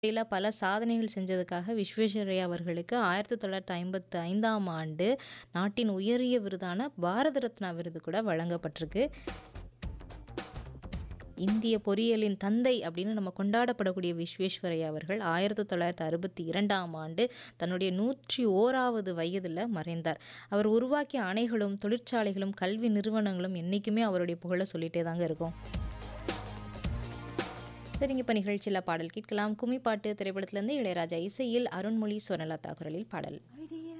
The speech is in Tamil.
துறையில பல சாதனைகள் செஞ்சதுக்காக விஸ்வேஸ்வரய்யா அவர்களுக்கு 1955ஆம் ஆண்டு நாட்டின் உயரிய விருதான பாரத ரத்னா விருது கூட வழங்கப்பட்டிருக்கு. இந்திய பொறியியலின் தந்தை அப்படின்னு நம்ம கொண்டாடப்படக்கூடிய விஸ்வேஸ்வரய்யா அவர்கள் 1962ஆம் ஆண்டு தன்னுடைய 101வது வயதில மறைந்தார். அவர் உருவாக்கிய அணைகளும், தொழிற்சாலைகளும், கல்வி நிறுவனங்களும் என்னைக்குமே அவருடைய புகழ சொல்லிட்டே தாங்க இருக்கும். சரிங்க இப்ப நிகழ்ச்சியில பாடல் கேட்கலாம். கும்மி பாட்டு திரைப்படத்திலிருந்து இளையராஜா இசையில் அருண்மொழி, சுவர்ணலதா குரலில் பாடல்.